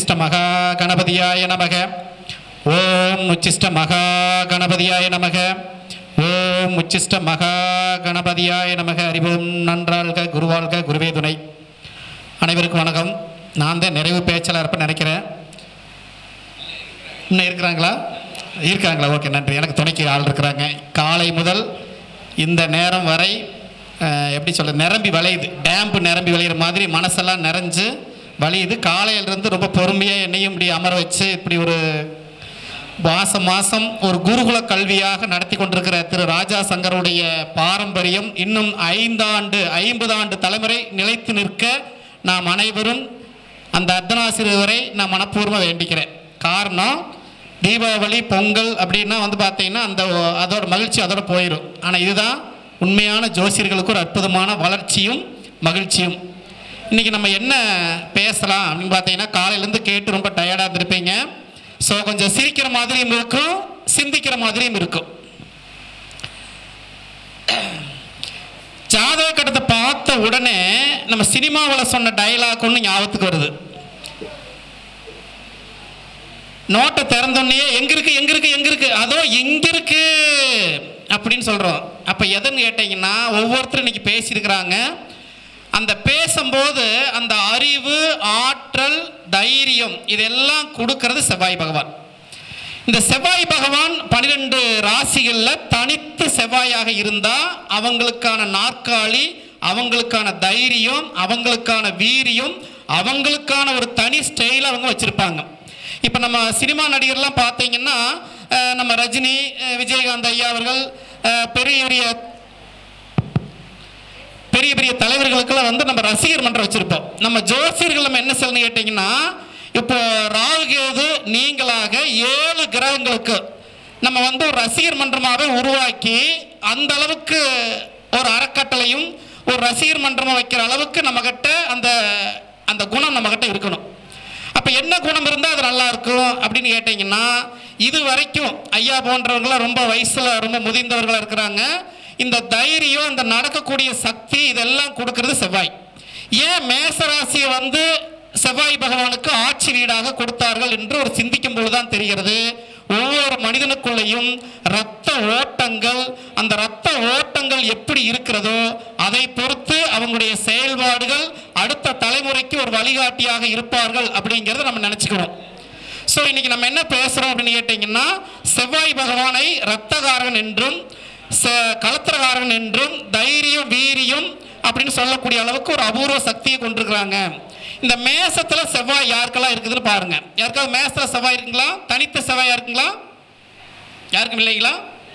உச்சிஷ்ட மகா கணபதியாய நமக ஓம் உச்சிஷ்ட மகா கணபதியாய நமக ஓம் உச்சிஷ்ட மகா கணபதியாய நமக அறிவோம் நன்றாள்க குருவாழ்க குருவே துணை அனைவருக்கும் வணக்கம் நான் தான் நிறைவு பேச்சாளர் இருப்பேன்னு நினைக்கிறேன் இன்னும் இருக்கிறாங்களா இருக்காங்களா ஓகே நன்றி எனக்கு துணைக்கு ஆள் இருக்கிறாங்க காலை முதல் இந்த நேரம் வரை அஹ், எப்படி சொல்ல நிரம்பி வளையுது டேம்பு நிரம்பி வளையிற மாதிரி மனசெல்லாம் நிறைஞ்சு வலியுது காலையிலிருந்து ரொம்ப பொறுமையாக என்னையும் இப்படி அமர வச்சு இப்படி ஒரு மாசம் மாசம் ஒரு குருகுல கல்வியாக நடத்தி கொண்டிருக்கிற திரு ராஜா சங்கருடைய பாரம்பரியம் இன்னும் ஐந்தாண்டு ஐம்பது ஆண்டு தலைமுறை நிலைத்து நிற்க நாம் அனைவரும் அந்த அர்த்தனாசிரியரை நான் மனப்பூர்வமாக வேண்டிக்கிறேன் காரணம் தீபாவளி பொங்கல் அப்படின்னா வந்து பார்த்தீங்கன்னா அந்த அதோட மகிழ்ச்சி அதோட போயிடும் ஆனால் இதுதான் உண்மையான ஜோசியர்களுக்கு ஒரு அற்புதமான வளர்ச்சியும் மகிழ்ச்சியும் இன்றைக்கி நம்ம என்ன பேசலாம் அப்படின்னு பார்த்தீங்கன்னா காலையிலேருந்து கேட்டு ரொம்ப டயர்டாக இருந்திருப்பீங்க ஸோ கொஞ்சம் சிரிக்கிற மாதிரியும் இருக்கும் சிந்திக்கிற மாதிரியும் இருக்கும் ஜாதக கட்டத்தை பார்த்த உடனே நம்ம சினிமாவில் சொன்ன டயலாக் ஒன்று ஞாபகத்துக்கு வருது நோட்டை திறந்தோடனே எங்க இருக்கு எங்க இருக்கு எங்க இருக்கு அதோ எங்க இருக்கு அப்படின்னு சொல்றோம் அப்ப எதுன்னு கேட்டீங்கன்னா ஒவ்வொருத்தரும் இன்னைக்கு பேசியிருக்கிறாங்க அந்த பேசும்போது அந்த அறிவு ஆற்றல் தைரியம் இதெல்லாம் கொடுக்கறது செவ்வாய் பகவான் இந்த செவ்வாய் பகவான் பன்னிரெண்டு ராசிகளில் தனித்து செவ்வாயாக இருந்தால் அவங்களுக்கான நாற்காலி அவங்களுக்கான தைரியம் அவங்களுக்கான வீரியம் அவங்களுக்கான ஒரு தனி ஸ்டைல் அவங்க வச்சுருப்பாங்க இப்போ நம்ம சினிமா நடிகர்லாம் பார்த்தீங்கன்னா அஹ், நம்ம ரஜினி அஹ், விஜயகாந்த் ஐயா அவர்கள் அஹ், பெரிய பெரிய பெரிய பெரிய தலைவர்களுக்கெல்லாம் வந்து நம்ம ரசிகர் மன்றம் வச்சிருப்போம் நம்ம ஜோசியர்கள் நம்ம என்ன சொல்லணும்னு கேட்டிங்கன்னா இப்போ ராகுகேது நீங்களாக ஏழு கிரகங்களுக்கு நம்ம வந்து ஒரு ரசிகர் மன்றமாகவே உருவாக்கி அந்த அளவுக்கு ஒரு அறக்கட்டளையும் ஒரு ரசிகர் மன்றமாக வைக்கிற அளவுக்கு நம்மக்கிட்ட அந்த அந்த குணம் நம்மக்கிட்ட இருக்கணும் அப்போ என்ன குணம் இருந்தால் அது நல்லா இருக்கும் அப்படின்னு கேட்டிங்கன்னா இது வரைக்கும் ஐயா போன்றவங்களாம் ரொம்ப வயசில் ரொம்ப முதிர்ந்தவர்களாக இருக்கிறாங்க இந்த தைரியம் இந்த நடக்கக்கூடிய சக்தி இதெல்லாம் கொடுக்கறது செவ்வாய் ஏன் மேசராசியை வந்து செவ்வாய் பகவானுக்கு ஆட்சி வீடாக கொடுத்தார்கள் என்று ஒரு சிந்திக்கும் பொழுதுதான் தெரிகிறது ஒவ்வொரு மனிதனுக்குள்ளேயும் இரத்த ஓட்டங்கள் அந்த இரத்த ஓட்டங்கள் எப்படி இருக்கிறதோ அதை பொறுத்து அவங்களுடைய செயல்பாடுகள் அடுத்த தலைமுறைக்கு ஒரு வழிகாட்டியாக இருப்பார்கள் அப்படிங்கிறத நம்ம நினச்சிக்கணும் ஸோ இன்னைக்கு நம்ம என்ன பேசுகிறோம் அப்படின்னு கேட்டிங்கன்னா செவ்வாய் பகவானை இரத்தகாரன் என்றும் ச- கலத்திரகாரன் என்றும் தைரியம் வீரியம் அப்படின்னு சொல்லக்கூடிய அளவுக்கு ஒரு அபூர்வ சக்தியை கொண்டிருக்கிறாங்க இந்த மேசத்துல செவ்வாய் யாருக்கெல்லாம் இருக்குதுன்னு பாருங்க யாருக்காவது மேசத்துல செவ்வாய் இருக்குங்களா தனித்த செவ்வாய் இருக்குங்களா யாருக்கும் இல்லைங்களா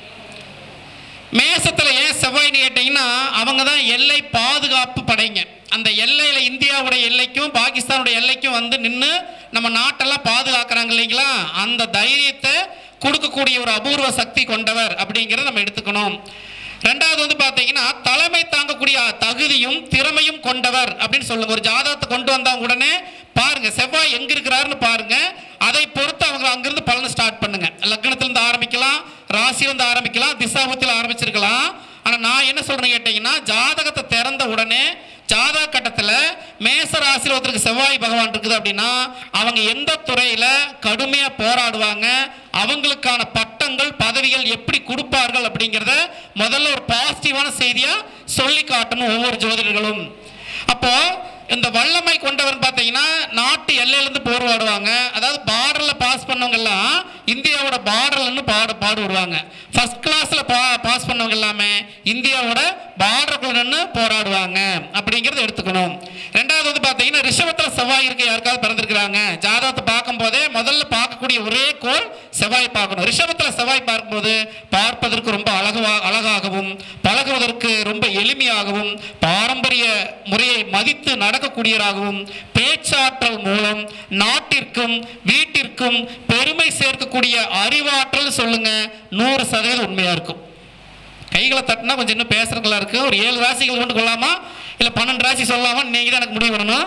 மேசத்துல ஏன் செவ்வாய்னு கேட்டீங்கன்னா அவங்க தான் எல்லை பாதுகாப்பு படைங்க அந்த எல்லையில இந்தியாவுடைய எல்லைக்கும் பாகிஸ்தானுடைய எல்லைக்கும் வந்து நின்று நம்ம நாட்டெல்லாம் பாதுகாக்கிறாங்க இல்லைங்களா அந்த தைரியத்தை கொடுக்கக்கூடிய ஒரு அபூர்வ சக்தி கொண்டவர் அப்படிங்கிறத நம்ம எடுத்துக்கணும் ரெண்டாவது வந்து பார்த்தீங்கன்னா தலைமை தாங்கக்கூடிய தகுதியும் திறமையும் கொண்டவர் அப்படின்னு சொல்லுங்க ஒரு ஜாதகத்தை கொண்டு வந்தா உடனே பாருங்க செவ்வாய் எங்க இருக்கிறாருன்னு பாருங்க அதை பொறுத்து அவங்க அங்கிருந்து பலனை ஸ்டார்ட் பண்ணுங்க லக்னத்திலிருந்து ஆரம்பிக்கலாம் ராசியிலிருந்து ஆரம்பிக்கலாம் திசாபத்தில் ஆரம்பிச்சிருக்கலாம் ஆனா நான் என்ன சொல்றேன்னு கேட்டீங்கன்னா ஜாதகத்தை திறந்த உடனே ஜாதக கட்டத்தில் மேச ராசியில் ஒருத்தருக்கு செவ்வாய் பகவான் இருக்குது அப்படின்னா அவங்க எந்த துறையில் கடுமையாக போராடுவாங்க அவங்களுக்கான பட்டங்கள் பதவிகள் எப்படி கொடுப்பார்கள் அப்படிங்கிறத முதல்ல ஒரு பாசிட்டிவான செய்தியாக சொல்லி காட்டணும் ஒவ்வொரு ஜோதிடர்களும் அப்போ இந்த வல்லமை கொண்டவர் பார்த்தீங்கன்னா நாட்டு எல்லையிலேருந்து போராடுவாங்க அதாவது பார்டரில் பாஸ் பண்ணவங்க எல்லாம் இந்தியாவோட பார்டர்லன்னு பாடு பாடு வருவாங்க ஃபர்ஸ்ட் கிளாஸில் பா பாஸ் பண்ணவங்க எல்லாமே இந்தியாவோட பார்டருக்குள்ள நின்று போராடுவாங்க அப்படிங்கிறத எடுத்துக்கணும் ரெண்டாவது வந்து பார்த்தீங்கன்னா ரிஷபத்தில் செவ்வாய் இருக்க யாருக்காவது பிறந்திருக்கிறாங்க ஜாதகத்தை பார்க்கும்போதே முதல்ல பார்க்கக்கூடிய ஒரே கோள் செவ்வாய் பார்க்கணும் ரிஷபத்தில் செவ்வாய் பார்க்கும்போது பார்ப்பதற்கு ரொம்ப அழகுவா அழகாகவும் பழகுவதற்கு ரொம்ப எளிமையாகவும் பாரம்பரிய முறையை மதித்து நடக்கக்கூடியவராகவும் பேச்சாற்றல் மூலம் நாட்டிற்கும் வீட்டிற்கும் பெருமை சேர்க்கக்கூடிய அறிவாற்றல் சொல்லுங்க நூறு சதவீதம் உண்மையா இருக்கும் கைகளை தட்டினா கொஞ்சம் இன்னும் பேசுறதுலாம் இருக்கு ஒரு ஏழு ராசிகள் கொண்டு கொள்ளாமா இல்லை பன்னெண்டு ராசி சொல்லாமா நீங்க தான் எனக்கு முடிவு பண்ணணும்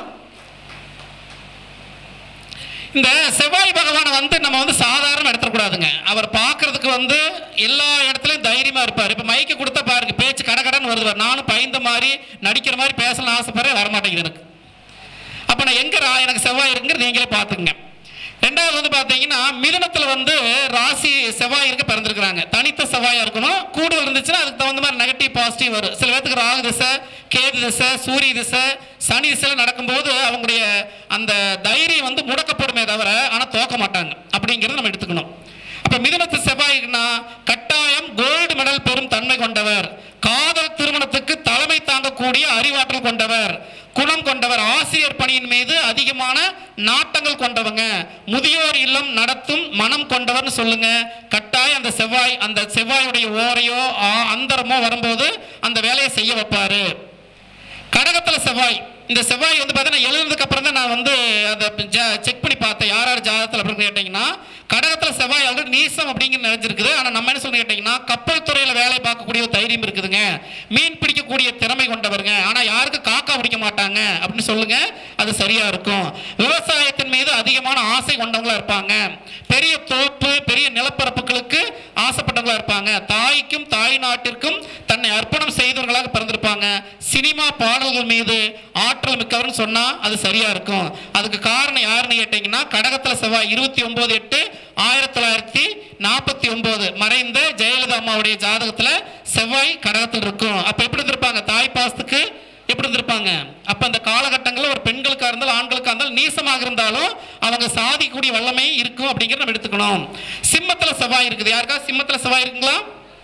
இந்த செவ்வாய் பகவானை வந்து நம்ம வந்து சாதாரண எடுத்துடக்கூடாதுங்க அவர் பார்க்கறதுக்கு வந்து எல்லா இடத்துலையும் தைரியமா இருப்பார் இப்போ மைக்கு கொடுத்தா பாருங்க பேச்சு கடகடன்னு வருது பாரு. நானும் பயந்த மாதிரி நடிக்கிற மாதிரி பேசலாம் ஆசைப்படுறேன் வரமாட்டேங்குது எனக்கு அப்போ நான் எங்க ரா- எனக்கு செவ்வாய் இருக்குங்கிறது நீங்களே பார்த்துக்குங்க ரெண்டாவது வந்து பார்த்தீங்கன்னா மிதுனத்தில் வந்து ராசி செவ்வாய் இருக்க பிறந்திருக்கிறாங்க தனித்த செவ்வாயா இருக்கணும் கூடுதல் இருந்துச்சுன்னா அதுக்கு தகுந்த மாதிரி நெகட்டிவ் பாசிட்டிவ் வரும் சில பேர்த்துக்கு ராகு திசை கேது திசை சூரிய திசை சனி திசையில் நடக்கும்போது அவங்களுடைய அந்த தைரியம் வந்து முடக்கப்படுமே தவிர ஆனால் தோக்க மாட்டாங்க அப்படிங்கிறத நம்ம எடுத்துக்கணும் அப்ப மிதுனத்து செவ்வாய்னா கட்டாயம் கோல்டு மெடல் பெறும் தன்மை கொண்டவர் காதல் திருமணத்துக்கு தலைமை தாங்கக்கூடிய அறிவாற்றல் கொண்டவர் குணம் கொண்டவர் ஆசிரியர் பணியின் மீது அதிகமான நாட்டங்கள் கொண்டவங்க முதியோர் இல்லம் நடத்தும் மனம் கொண்டவர்னு சொல்லுங்க கட்டாயம் அந்த செவ்வாய் அந்த செவ்வாயுடைய ஓரையோ ஆ- அந்தரமோ வரும்போது அந்த வேலையை செய்ய வைப்பாரு கடகத்துல செவ்வாய் இந்த செவ்வாய் வந்து பார்த்தீங்கன்னா எழுதுனதுக்கு அப்புறம் தான் நான் வந்து அதை செக் பண்ணி பார்த்தேன் யார் யார் ஜாதகத்தில் அப்படின்னு கேட்டிங்கன்னா கடகத்தில் செவ்வாய் ஆல்ரெடி நீசம் அப்படிங்கிற நிறைஞ்சிருக்குது ஆனால் நம்ம என்ன சொல்லி கேட்டிங்கன்னா கப்பல் துறையில் வேலை பார்க்கக்கூடிய ஒரு தைரியம் இருக்குதுங்க மீன் பிடிக்கக்கூடிய திறமை கொண்டவருங்க ஆனால் யாருக்கு காக்கா பிடிக்க மாட்டாங்க அப்படின்னு சொல்லுங்க அது சரியா இருக்கும் விவசாயத்தின் மீது அதிகமான ஆசை கொண்டவங்களா இருப்பாங்க பெரிய தோப்பு பெரிய நிலப்பரப்புகளுக்கு ஆசைப்பட்டவங்களா இருப்பாங்க தாய்க்கும் தாய் நாட்டிற்கும் தன்னை அர்ப்பணம் செய்தவர்களாக பிறந்திருப்பாங்க சினிமா பாடல்கள் மீது ஆற்றல் மிக்கவர்னு சொன்னா அது சரியா இருக்கும் அதுக்கு காரணம் யாருன்னு கேட்டீங்கன்னா கடகத்துல செவ்வாய் இருபத்தி ஒன்பது எட்டு ஆயிரத்தி தொள்ளாயிரத்தி நாற்பத்தி ஒன்பது மறைந்த ஜெயலலிதா அம்மாவுடைய ஜாதகத்துல செவ்வாய் கடகத்தில் இருக்கும் அப்ப எப்படி இருந்திருப்பாங்க தாய் பாசத்துக்கு எப்படி இருந்திருப்பாங்க அப்ப அந்த காலகட்டங்களில் ஒரு பெண்களுக்கா இருந்தாலும் ஆண்களுக்கா இருந்தாலும் நீசமாக இருந்தாலும் அவங்க சாதிக்கக்கூடிய வல்லமை இருக்கும் அப்படிங்கிறத நம்ம எடுத்துக்கணும் சிம்மத்துல செவ்வாய் இருக்குது யாருக்கா சிம்மத்துல செவ்வாய் இருக்குங்களா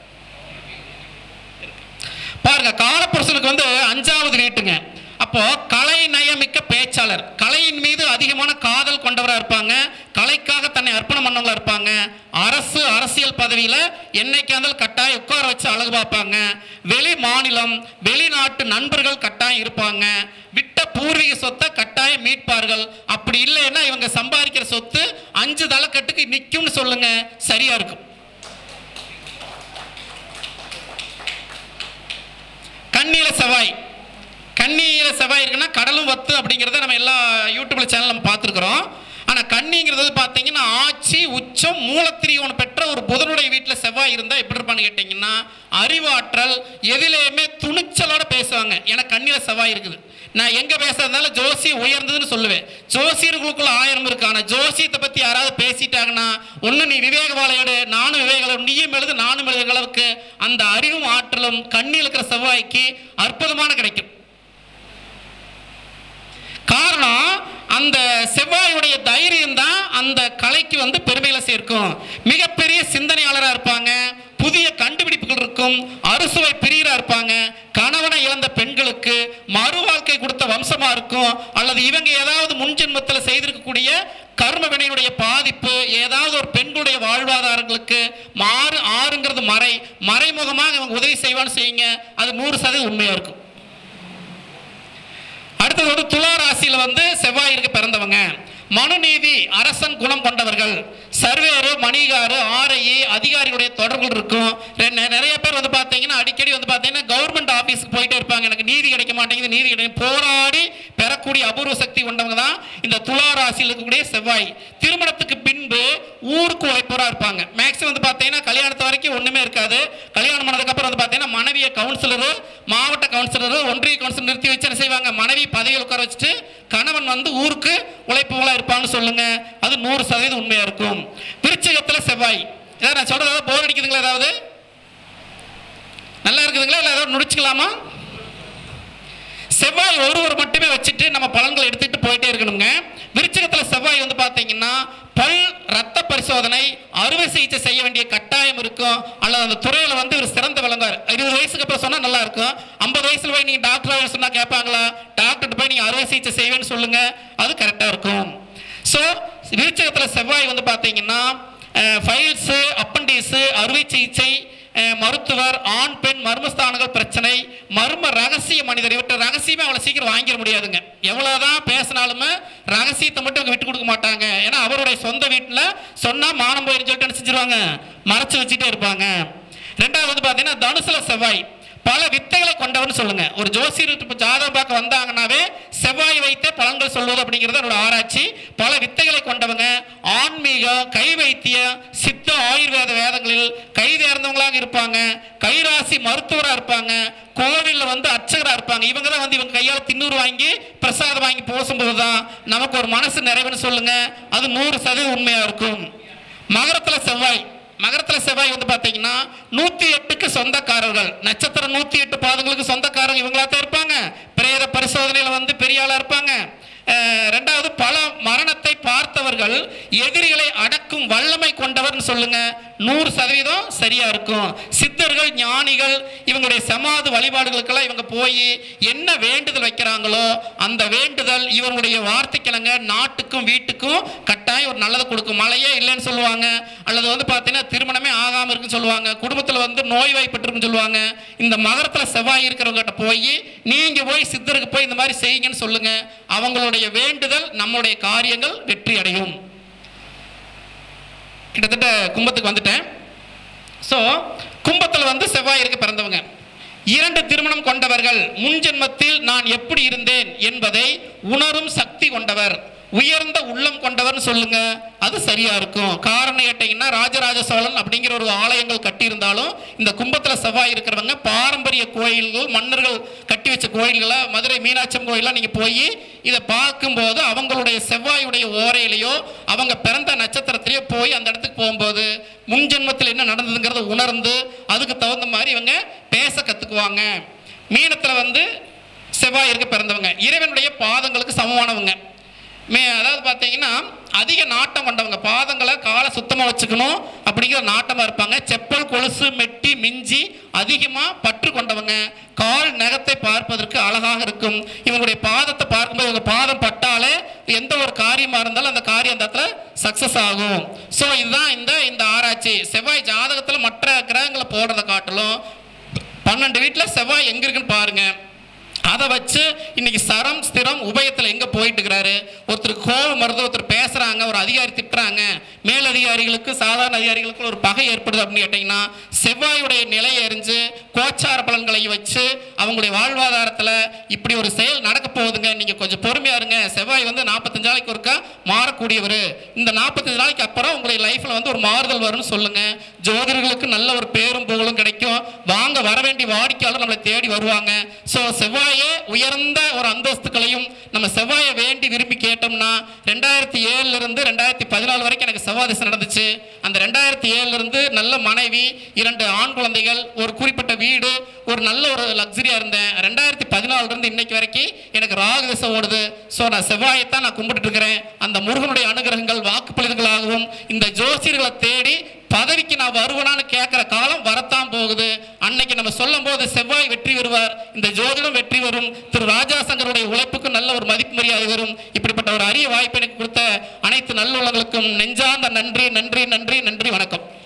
பாருங்க காலப்புருஷனுக்கு வந்து அஞ்சாவது வீட்டுங்க அப்போ கலை நயமிக்க பேச்சாளர் கலையின் மீது அதிகமான காதல் கொண்டவரா இருப்பாங்க கலைக்காக தன்னை அர்ப்பணம் பண்ணவங்களா இருப்பாங்க அரசு அரசியல் பதவியில என்னைக்கு இருந்தாலும் கட்டாயம் உட்கார வச்சு அழகு பார்ப்பாங்க வெளி மாநிலம் வெளிநாட்டு நண்பர்கள் கட்டாயம் இருப்பாங்க விட்ட பூர்வீக சொத்தை கட்டாயம் மீட்பார்கள் அப்படி இல்லைன்னா இவங்க சம்பாதிக்கிற சொத்து அஞ்சு தலைக்கட்டுக்கு நிக்கும்னு சொல்லுங்க சரியா இருக்கும் கண்ணியில செவ்வாய் கண்ணியில செவ்வாய் இருக்குன்னா கடலும் வத்து அப்படிங்கிறத நம்ம எல்லா யூடியூப்ல சேனல் நம்ம பார்த்துருக்குறோம் ஆனால் கண்ணிங்கிறது வந்து பார்த்தீங்கன்னா ஆட்சி உச்சம் மூலத்திரியோன் பெற்ற ஒரு புதனுடைய வீட்டில் செவ்வாய் இருந்தால் எப்படி இருப்பான்னு கேட்டிங்கன்னா அறிவாற்றல் எதிலேயுமே துணிச்சலோட பேசுவாங்க எனக்கு கண்ணியில் செவ்வாய் இருக்குது நான் எங்கே பேசுறதுனால ஜோசி உயர்ந்ததுன்னு சொல்லுவேன் ஜோசியர்களுக்குள்ள ஆயிரம் இருக்கு ஆனால் ஜோசியத்தை பற்றி யாராவது பேசிட்டாங்கன்னா ஒன்று நீ விவேகவாளையோடு நானும் விவேக நீயும் எழுது நானும் எழுதுகிற அளவுக்கு அந்த அறிவும் ஆற்றலும் கண்ணில் இருக்கிற செவ்வாய்க்கு அற்புதமான கிடைக்கும் காரணம் அந்த செவ்வாயுடைய தைரியம் தான் அந்த கலைக்கு வந்து பெருமையில சேர்க்கும் மிகப்பெரிய சிந்தனையாளராக இருப்பாங்க புதிய கண்டுபிடிப்புகள் இருக்கும் அறுசுவை பிரியரா இருப்பாங்க கணவனை இழந்த பெண்களுக்கு மறு வாழ்க்கை கொடுத்த வம்சமா இருக்கும் அல்லது இவங்க ஏதாவது முன்ஜென்மத்தில் செய்திருக்கக்கூடிய கர்ம வினையுடைய பாதிப்பு ஏதாவது ஒரு பெண்களுடைய வாழ்வாதாரங்களுக்கு மாறு ஆறுங்கிறது மறை மறைமுகமாக இவங்க உதவி செய்வான்னு செய்யுங்க அது நூறு சதவீதம் உண்மையா இருக்கும் அடுத்தது வந்து துலா ராசியில வந்து செவ்வாய் இருக்க பிறந்தவங்க மனுநீதி அரசன் குணம் கொண்டவர்கள் சர்வேரு மணிகாரு ஆர்ஐ அதிகாரிகளுடைய தொடர்புகள் இருக்கும் ரெ- நெ- நிறைய பேர் வந்து பார்த்தீங்கன்னா அடிக்கடி வந்து பார்த்தீங்கன்னா கவர்மெண்ட் ஆஃபீஸுக்கு போயிட்டே இருப்பாங்க எனக்கு நீதி கிடைக்க மாட்டேங்குது நீதி கிடைக்கும் போராடி பெறக்கூடிய அபூர்வ சக்தி கொண்டவங்க தான் இந்த துலா ராசியில் இருக்கக்கூடிய செவ்வாய் திருமணத்துக்கு பின்பு ஊருக்கு உழைப்போரா இருப்பாங்க மேக்ஸிமம் வந்து பார்த்தீங்கன்னா கல்யாணத்து வரைக்கும் ஒண்ணுமே இருக்காது கல்யாணம் பண்ணதுக்கு அப்புறம் வந்து பார்த்தீங்கன்னா மனைவியை கவுன்சிலரு மாவட்ட கவுன்சிலரு ஒன்றிய கவுன்சிலர் நிறுத்தி வச்சு என்ன செய்வாங்க மனைவி பதவியில் உட்கார வச்சுட்டு கணவன் வந்து ஊருக்கு உழைப்பவங்களா இருப்பான்னு சொல்லுங்க அது நூறு சதவீதம் உண்மையா இருக்கும் விருச்சிகத்துல செவ்வாய் ஏதாவது நான் சொல்றது ஏதாவது போர் அடிக்குதுங்களா ஏதாவது நல்லா இருக்குதுங்களா இல்லை ஏதாவது நுடிச்சுக்கலாமா செவ்வாய் ஒருவர் மட்டுமே வச்சுட்டு நம்ம பலன்களை எடுத்துட்டு போயிட்டே இருக்கணுங்க விருச்சிகத்துல செவ்வாய் வந்து பார்த்தீங்கன்னா பல் ரத்த பரிசோதனை அறுவை சிகிச்சை செய்ய வேண்டிய கட்டாயம் இருக்கும் அல்லது அந்த துறையில வந்து ஒரு சிறந்த விளங்குவார் இருபது வயசுக்கு அப்புறம் சொன்னா நல்லா இருக்கும் ஐம்பது வயசுல போய் நீங்க டாக்டர் சொன்னா கேட்பாங்களா டாக்டர் போய் நீங்க அறுவை சிகிச்சை செய்வேன்னு சொல்லுங்க அது கரெக்டா இருக்கும் ஸோ விருச்சகத்துல செவ்வாய் வந்து பார்த்தீங்கன்னா ஃபைல்ஸு அப்பண்டிஸு அறுவை சிகிச்சை அஹ், மருத்துவர் ஆண் பெண் மர்மஸ்தானங்கள் பிரச்சனை மர்ம ரகசிய மனிதர் இவற்றை ரகசியமே அவ்வளோ சீக்கிரம் வாங்கிட முடியாதுங்க எவ்வளோதான் பேசினாலுமே ரகசியத்தை மட்டும் அவங்க விட்டு கொடுக்க மாட்டாங்க ஏன்னா அவருடைய சொந்த வீட்டில் சொன்னால் மானம் போயிருந்து சொல்லிட்டு என்ன செஞ்சிருவாங்க மறைச்சு வச்சுட்டே இருப்பாங்க ரெண்டாவது வந்து பார்த்தீங்கன்னா தனுசுல செவ்வாய் பல வித்தைகளை கொண்டவர்னு சொல்லுங்க ஒரு ஜோசியர் இப்ப ஜாதகம் பார்க்க வந்தாங்கன்னாவே செவ்வாய் வைத்தே பலன்கள் சொல்வது அப்படிங்கிறது என்னோட ஆராய்ச்சி பல வித்தைகளை கொண்டவங்க ஆன்மீகம் கை வைத்தியம் சித்த ஆயுர்வேத வேதங்களில் கை தேர்ந்தவங்களாக இருப்பாங்க கைராசி மருத்துவராக இருப்பாங்க கோவிலில் வந்து அர்ச்சகராக இருப்பாங்க இவங்க தான் வந்து இவங்க கையால் திண்ணூறு வாங்கி பிரசாதம் வாங்கி போசும்போது தான் நமக்கு ஒரு மனசு நிறைவுன்னு சொல்லுங்க அது நூறு சதவீதம் உண்மையாக இருக்கும் மகரத்தில் செவ்வாய் மகரத்தில் செவ்வாய் வந்து பார்த்தீங்கன்னா நூற்றி எட்டுக்கு சொந்தக்காரர்கள் நட்சத்திரம் நூற்றி எட்டு பாதங்களுக்கு சொந்தக்காரங்க இவங்களா தான் இருப்பாங்க பிரேத பரிசோதனையில் வந்து பெரிய ஆளாக இருப்பாங்க அஹ், ரெண்டாவது பல மரணத்தை பார்த்தவர்கள் எதிரிகளை அடக்கும் வல்லமை கொண்டவர்னு சொல்லுங்க நூறு சதவீதம் சரியா இருக்கும் சித்தர்கள் ஞானிகள் இவங்களுடைய சமாதி வழிபாடுகளுக்கெல்லாம் இவங்க போய் என்ன வேண்டுதல் வைக்கிறாங்களோ அந்த வேண்டுதல் இவங்களுடைய வார்த்தைக்கிழங்க நாட்டுக்கும் வீட்டுக்கும் கட்டாயம் ஒரு நல்லதை கொடுக்கும் மழையே இல்லைன்னு சொல்லுவாங்க அல்லது வந்து பார்த்தீங்கன்னா திருமணமே ஆகாமல் இருக்குன்னு சொல்லுவாங்க குடும்பத்தில் வந்து நோய் வாய்ப்பட்டிருக்குன்னு சொல்லுவாங்க இந்த மகரத்தில் செவ்வாய் இருக்கிறவங்ககிட்ட போய் நீங்கள் போய் சித்தருக்கு போய் இந்த மாதிரி செய்யுங்கன்னு சொல்லுங்க அவங்களுடைய வேண்டுதல் நம்மளுடைய காரியங்கள் வெற்றி அடையும் கிட்டத்தட்ட கும்பத்துக்கு வந்துட்டேன் ஸோ கும்பத்தில் வந்து செவ்வாய் இருக்க பிறந்தவங்க இரண்டு திருமணம் கொண்டவர்கள் முன் ஜென்மத்தில் நான் எப்படி இருந்தேன் என்பதை உணரும் சக்தி கொண்டவர் உயர்ந்த உள்ளம் கொண்டவர்னு சொல்லுங்க அது சரியா இருக்கும் காரணம் கேட்டீங்கன்னா ராஜராஜ சோழன் அப்படிங்கிற ஒரு ஆலயங்கள் கட்டியிருந்தாலும் இந்த கும்பத்தில் செவ்வாய் இருக்கிறவங்க பாரம்பரிய கோயில்கள் மன்னர்கள் கட்டி வச்ச கோயில்களை மதுரை மீனாட்சம் கோயிலாம் நீங்கள் போய் இதை பார்க்கும்போது அவங்களுடைய செவ்வாயுடைய ஓரையிலையோ அவங்க பிறந்த நட்சத்திரத்திலேயோ போய் அந்த இடத்துக்கு போகும்போது முன் ஜென்மத்தில் என்ன நடந்ததுங்கிறத உணர்ந்து அதுக்கு தகுந்த மாதிரி இவங்க பேச கற்றுக்குவாங்க மீனத்தில் வந்து செவ்வாய் இருக்க பிறந்தவங்க இறைவனுடைய பாதங்களுக்கு சமமானவங்க மே அதாவது பார்த்தீங்கன்னா அதிக நாட்டம் கொண்டவங்க பாதங்களை காலை சுத்தமாக வச்சுக்கணும் அப்படிங்கிற நாட்டமாக இருப்பாங்க செப்பல் கொலுசு மெட்டி மிஞ்சி அதிகமாக பற்று கொண்டவங்க கால் நகத்தை பார்ப்பதற்கு அழகாக இருக்கும் இவங்களுடைய பாதத்தை பார்க்கும்போது இவங்க பாதம் பட்டாலே எந்த ஒரு காரியமாக இருந்தாலும் அந்த காரியம் அந்த இடத்துல சக்ஸஸ் ஆகும் ஸோ இதுதான் இந்த இந்த ஆராய்ச்சி செவ்வாய் ஜாதகத்தில் மற்ற கிரகங்களை போடுறதை காட்டிலும் பன்னெண்டு வீட்டில் செவ்வாய் எங்கே இருக்குன்னு பாருங்க அதை வச்சு இன்னைக்கு சரம் ஸ்திரம் உபயத்தில் எங்கே போயிட்டு இருக்கிறாரு ஒருத்தர் கோபம் வருது ஒருத்தர் பேசுகிறாங்க ஒரு அதிகாரி திட்டுறாங்க மேலதிகாரிகளுக்கு சாதாரண அதிகாரிகளுக்கு ஒரு பகை ஏற்படுது அப்படின்னு கேட்டிங்கன்னா செவ்வாயுடைய நிலையை அறிஞ்சு கோச்சார பலன்களை வச்சு அவங்களுடைய வாழ்வாதாரத்தில் இப்படி ஒரு செயல் நடக்க போகுதுங்க நீங்கள் கொஞ்சம் பொறுமையா இருங்க செவ்வாய் வந்து நாற்பத்தஞ்சு நாளைக்கு ஒருக்கா மாறக்கூடியவர் இந்த நாற்பத்தஞ்சு நாளைக்கு அப்புறம் உங்களுடைய லைஃப்பில் வந்து ஒரு மாறுதல் வரும்னு சொல்லுங்க ஜோதிடர்களுக்கு நல்ல ஒரு பேரும் புகழும் கிடைக்கும் வாங்க வர வேண்டிய வாடிக்கையாளர் நம்மளை தேடி வருவாங்க ஸோ செவ்வாயே உயர்ந்த ஒரு அந்தஸ்துக்களையும் நம்ம செவ்வாயை வேண்டி விரும்பி கேட்டோம்னா ரெண்டாயிரத்தி ஏழுல இருந்து ரெண்டாயிரத்தி பதினாலு வரைக்கும் எனக்கு செவ்வாய் திசை நடந்துச்சு அந்த ரெண்டாயிரத்தி ஏழுல இருந்து நல்ல மனைவி இரண்டு ஆண் குழந்தைகள் ஒரு குறிப்பிட்ட வீடு ஒரு நல்ல ஒரு லக்ஸரியா இருந்தேன் ரெண்டாயிரத்தி பதினாலுல இருந்து இன்னைக்கு வரைக்கும் எனக்கு ராகு திசை ஓடுது ஸோ நான் செவ்வாயைத்தான் நான் கும்பிட்டுட்டு இருக்கிறேன் அந்த முருகனுடைய அனுகிரகங்கள் வாக்குப்பளிதங்களாகவும் இந்த ஜோசியர்களை தேடி பதவிக்கு நான் வருவனான்னு கேட்குற காலம் வரத்தான் போகுது அன்னைக்கு நம்ம சொல்லும் போது செவ்வாய் வெற்றி பெறுவார் இந்த ஜோதிடம் வெற்றி வரும் திரு ராஜாசங்கருடைய உழைப்புக்கு நல்ல ஒரு மதிப்பு மரியாதை வரும் இப்படிப்பட்ட ஒரு அரிய வாய்ப்பு எனக்கு கொடுத்த அனைத்து நல்லுள்ளங்களுக்கும் நெஞ்சார்ந்த நன்றி நன்றி நன்றி நன்றி வணக்கம்